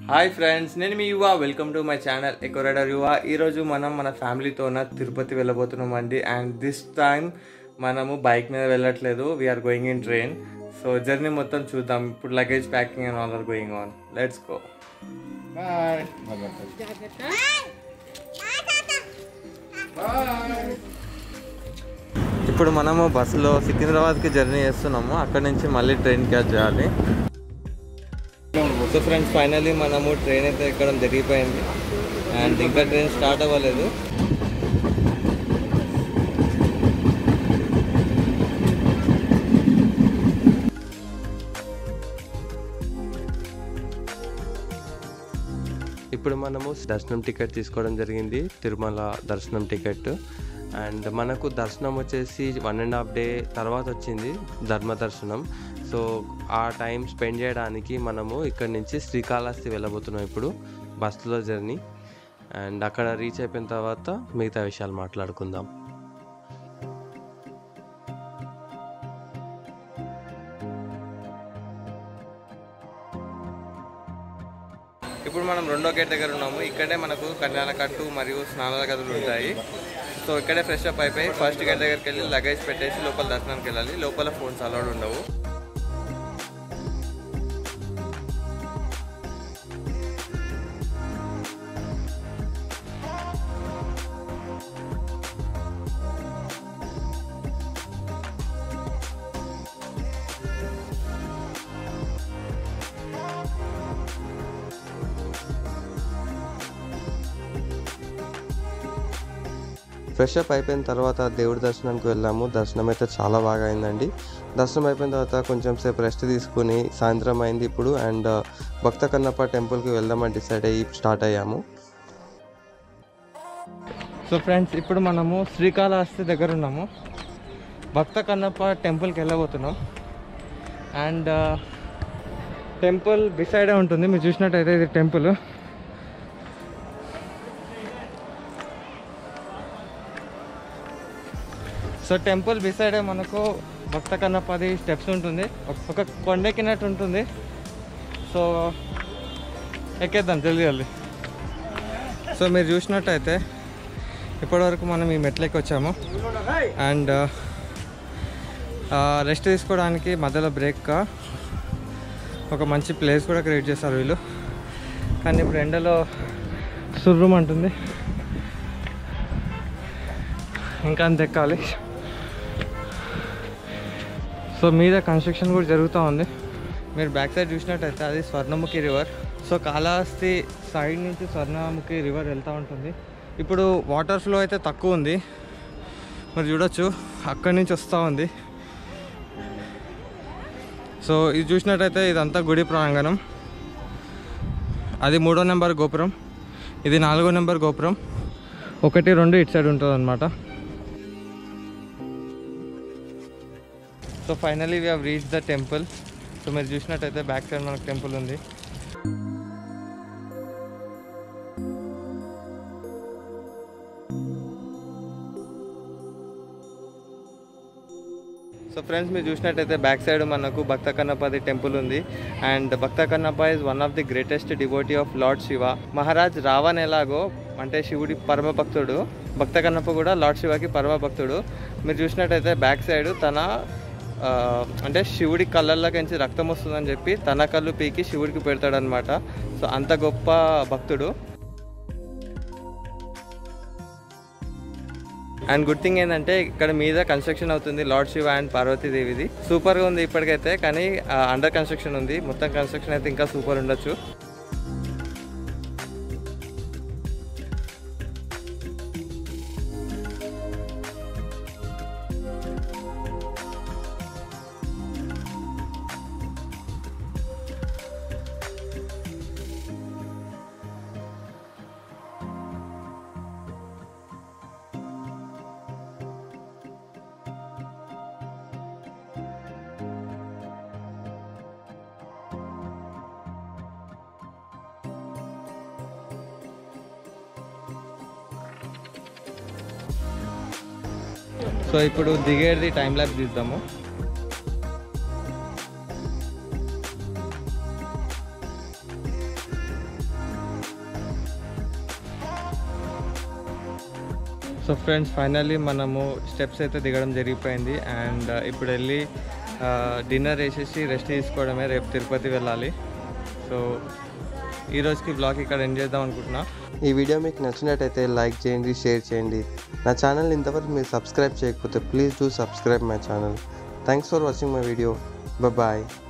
hi friends నేను మీ Yuva welcome to my channel Ecorider Yuva ఈరోజు మనం మన ఫ్యామిలీతో తిరుపతి వెళ్ళబోతున్నాం అండి అండ్ దిస్ టైం మనము బైక్ మీద వెళ్ళట్లేదు we are going in train so journey మొత్తం చూద్దాం ఇప్పుడు luggage packing and all are going on let's go bye ఇప్పుడు మనము బస్సులో సికింద్రాబాద్కి జర్నీ చేస్తున్నాము అక్కడ నుంచి మళ్ళీ ట్రైన్ క్యాచ్ చేయాలి సో ఫ్రెండ్స్ ఫైనల్లీ మనము ట్రైన్ అయితే ఎక్కడం జరిగిపోయింది అండ్ ఇంకా ట్రైన్ స్టార్ట్ అవ్వలేదు ఇప్పుడు మనము దర్శనం టికెట్ తీసుకోవడం జరిగింది తిరుమల దర్శనం టికెట్ అండ్ మనకు దర్శనం వచ్చేసి వన్ అండ్ హాఫ్ డే తర్వాత వచ్చింది ధర్మ దర్శనం సో ఆ టైం స్పెండ్ చేయడానికి మనము ఇక్కడ నుంచి శ్రీకాళహస్తి వెళ్ళబోతున్నాం ఇప్పుడు బస్సులో జర్నీ అండ్ అక్కడ రీచ్ అయిపోయిన తర్వాత మిగతా విషయాలు మాట్లాడుకుందాం ఇప్పుడు మనం రెండో గేట్ దగ్గర ఉన్నాము ఇక్కడే మనకు కళ్యాణ కట్టు మరియు స్నానాల గదులు ఉంటాయి సో ఇక్కడే ఫ్రెష్ అప్ అయిపోయి ఫస్ట్ గేట్ దగ్గరికి వెళ్ళి లగేజ్ పెట్టేసి లోపల దర్శనానికి వెళ్ళాలి లోపల ఫోన్స్ అలౌడ్ ఉండవు ఫ్రెష్ అప్ అయిపోయిన తర్వాత దేవుడి దర్శనానికి వెళ్ళాము దర్శనం అయితే చాలా బాగా అయిందండి దర్శనం అయిపోయిన తర్వాత కొంచెం సేపు రెస్ట్ తీసుకుని సాయంత్రం అయింది ఇప్పుడు అండ్ భక్త కన్నప్ప టెంపుల్కి వెళ్దామని డిసైడ్ అయ్యి స్టార్ట్ అయ్యాము సో ఫ్రెండ్స్ ఇప్పుడు మనము శ్రీకాళహస్తి దగ్గర ఉన్నాము భక్త కన్నప్ప టెంపుల్కి వెళ్ళబోతున్నాం అండ్ టెంపుల్ బిసైడే ఉంటుంది మీరు చూసినట్టయితే ఇది టెంపుల్ సో టెంపుల్ బిసైడే మనకు భక్త కన్నప్పది స్టెప్స్ ఉంటుంది ఒక- ఒక కొండెక్కినట్టు ఉంటుంది సో ఎక్కేద్దాం జల్దీ జల్దీ సో మీరు చూసినట్టయితే ఇప్పటివరకు మనం ఈ మెట్లకి వచ్చాము అండ్ రెస్ట్ తీసుకోవడానికి మధ్యలో బ్రేక్ ఒక మంచి ప్లేస్ కూడా క్రియేట్ చేస్తారు వీళ్ళు కానీ ఇప్పుడు ఎండలో సుర్రం అంటుంది ఇంకా అంత ఎక్కాలి సో మీద కన్స్ట్రక్షన్ కూడా జరుగుతూ ఉంది మీరు బ్యాక్ సైడ్ చూసినట్టయితే అది Swarnamukhi river so Kalahasti side నుంచి స్వర్ణముఖి రివర్ వెళ్తూ ఉంటుంది ఇప్పుడు వాటర్ ఫ్లో అయితే తక్కువ ఉంది మీరు చూడొచ్చు అక్కడి నుంచి వస్తూ ఉంది సో ఇది చూసినట్టయితే ఇదంతా గుడి ప్రాంగణం అది మూడో నెంబర్ గోపురం ఇది నాలుగో నెంబర్ గోపురం ఒకటి రెండు ఇటు సైడ్ ఉంటుంది అనమాట so finally we have reach the temple so మీరు చూసినట్టయితే బ్యాక్ సైడ్ మనకు టెంపుల్ ఉంది సో ఫ్రెండ్స్ మీరు చూసినట్టయితే బ్యాక్ సైడ్ మనకు భక్త కన్నప్పది టెంపుల్ ఉంది and Bhakta Kannappa is one of the greatest devotee of lord Shiva Maharaj Ravan ఎలాగో అంటే శివుడి పరమ భక్తుడు భక్త కన్నప్ప కూడా లార్డ్ శివకి పరమ భక్తుడు మీరు చూసినట్టయితే బ్యాక్ సైడ్ తన ఆ, అంటే శివుడి కళ్ళల్లోకించి రక్తం వస్తుందని చెప్పి తన కళ్ళు పీకి శివుడికి పెడతాడనమాట సో అంత గొప్ప భక్తుడు అండ్ గుడ్ థింగ్ ఏంటంటే ఇక్కడ మీద కన్స్ట్రక్షన్ అవుతుంది లార్డ్ శివ అండ్ పార్వతీదేవిది సూపర్గా ఉంది ఇప్పటికైతే కానీ అండర్ కన్స్ట్రక్షన్ ఉంది మొత్తం కన్స్ట్రక్షన్ అయితే ఇంకా సూపర్ ఉండొచ్చు సో ఇప్పుడు దిగేది టైం ల్యాబ్స్ తీద్దాము సో ఫ్రెండ్స్ ఫైనల్లీ మనము స్టెప్స్ అయితే దిగడం జరిగిపోయింది అండ్ ఇప్పుడు వెళ్ళి డిన్నర్ వేసేసి రెస్ట్ తీసుకోవడమే రేపు తిరుపతి వెళ్ళాలి సో ఈ రోజుకి బ్లాగ్ ఇక్కడ ఎండ్ చేద్దాం అనుకుంటున్నా ఈ వీడియో మీకు నచ్చినట్టయితే లైక్ చేయండి షేర్ చేయండి నా ఛానల్ ఇంతవరకు మీరు సబ్స్క్రైబ్ చేయకపోతే please do subscribe my channel thanks for watching my video bye